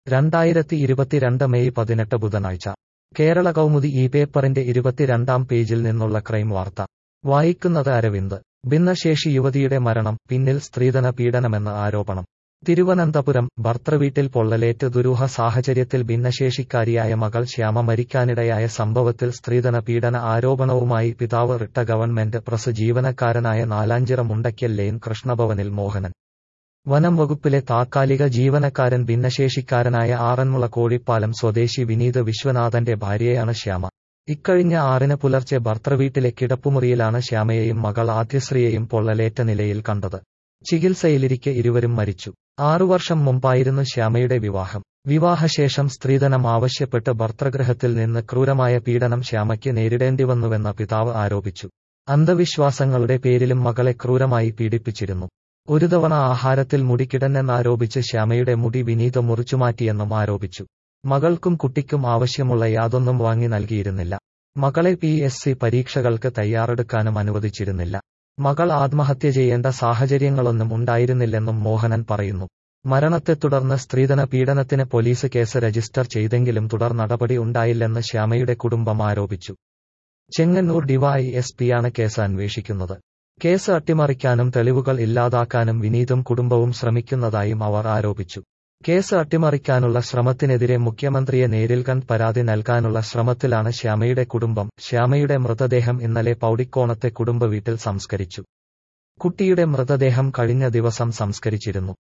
രണ്ടായിരത്തി ഇരുപത്തിരണ്ട് മെയ് പതിനെട്ട് ബുധനാഴ്ച കേരള കൗമുദി ഈ പേപ്പറിന്റെ ഇരുപത്തിരണ്ടാം പേജിൽ നിന്നുള്ള ക്രൈം വാർത്ത വായിക്കുന്നത് അരവിന്ദ് ഭിന്നശേഷി യുവതിയുടെ മരണം പിന്നിൽ സ്ത്രീധന പീഡനമെന്ന് ആരോപണം തിരുവനന്തപുരം ഭർത്തൃവീട്ടിൽ പൊള്ളലേറ്റ് ദുരൂഹ സാഹചര്യത്തിൽ ഭിന്നശേഷിക്കാരിയായ മകൾ ശ്യാമ മരിക്കാനിടയായ സംഭവത്തിൽ സ്ത്രീധന പീഡന ആരോപണവുമായി പിതാവ് റിട്ട ഗവൺമെന്റ് പ്രസ് ജീവനക്കാരനായ നാലാഞ്ചിറ മുണ്ടയ്ക്കൽ ലെയിൻ കൃഷ്ണഭവനിൽ മോഹനൻ വനം വകുപ്പിലെ താത്കാലിക ജീവനക്കാരൻ ഭിന്നശേഷിക്കാരനായ ആറന്മുള കോഴിപ്പാലം സ്വദേശി വിനീത് വിശ്വനാഥന്റെ ഭാര്യയാണ് ശ്യാമ ഇക്കഴിഞ്ഞ ആറിന് പുലർച്ചെ ഭർത്തൃവീട്ടിലെ കിടപ്പുമുറിയിലാണ് ശ്യാമയെയും മകൾ ആദ്യശ്രീയെയും പൊള്ളലേറ്റ നിലയിൽ കണ്ടത് ചികിത്സയിലിരിക്കെ ഇരുവരും മരിച്ചു ആറുവർഷം മുമ്പായിരുന്നു ശ്യാമയുടെ വിവാഹം വിവാഹശേഷം സ്ത്രീധനം ആവശ്യപ്പെട്ട് ഭർത്തൃഗൃഹത്തിൽ നിന്ന് ക്രൂരമായ പീഡനം ശ്യാമയ്ക്ക് നേരിടേണ്ടിവന്നുവെന്ന പിതാവ് ആരോപിച്ചു അന്ധവിശ്വാസങ്ങളുടെ പേരിലും മകളെ ക്രൂരമായി പീഡിപ്പിച്ചിരുന്നു ഒരു തവണ ആഹാരത്തിൽ മുടി കിടന്നെന്നാരോപിച്ച് ശ്യാമയുടെ മുടി വിനീത് മുറിച്ചുമാറ്റിയെന്നും ആരോപിച്ചു മകൾക്കും കുട്ടിക്കും ആവശ്യമുള്ള യാതൊന്നും വാങ്ങി നൽകിയിരുന്നില്ല മകളെ പി എസ് സി പരീക്ഷകൾക്ക് തയ്യാറെടുക്കാനും അനുവദിച്ചിരുന്നില്ല മകൾ ആത്മഹത്യ ചെയ്യേണ്ട സാഹചര്യങ്ങളൊന്നും ഉണ്ടായിരുന്നില്ലെന്നും മോഹനൻ പറയുന്നു മരണത്തെ തുടർന്ന് സ്ത്രീധന പീഡനത്തിന് പോലീസ് കേസ് രജിസ്റ്റർ ചെയ്തെങ്കിലും തുടർ നടപടി ഉണ്ടായില്ലെന്ന് ശ്യാമയുടെ കുടുംബം ആരോപിച്ചു ചെങ്ങന്നൂർ ഡിവൈ എസ് പിയാണ് കേസ് അന്വേഷിക്കുന്നത് കേസ് അട്ടിമറിക്കാനും തെളിവുകൾ ഇല്ലാതാക്കാനും വിനീതും കുടുംബവും ശ്രമിക്കുന്നതായും അവർ ആരോപിച്ചു കേസ് അട്ടിമറിക്കാനുള്ള ശ്രമത്തിനെതിരെ മുഖ്യമന്ത്രിയെ നേരിൽ കണ്ട് പരാതി നൽകാനുള്ള ശ്രമത്തിലാണ് ശ്യാമയുടെ കുടുംബം ശ്യാമയുടെ മൃതദേഹം ഇന്നലെ പൗടിക്കോണത്തെ കുടുംബ വീട്ടിൽ സംസ്കരിച്ചു കുട്ടിയുടെ മൃതദേഹം കഴിഞ്ഞ ദിവസം സംസ്കരിച്ചിരുന്നു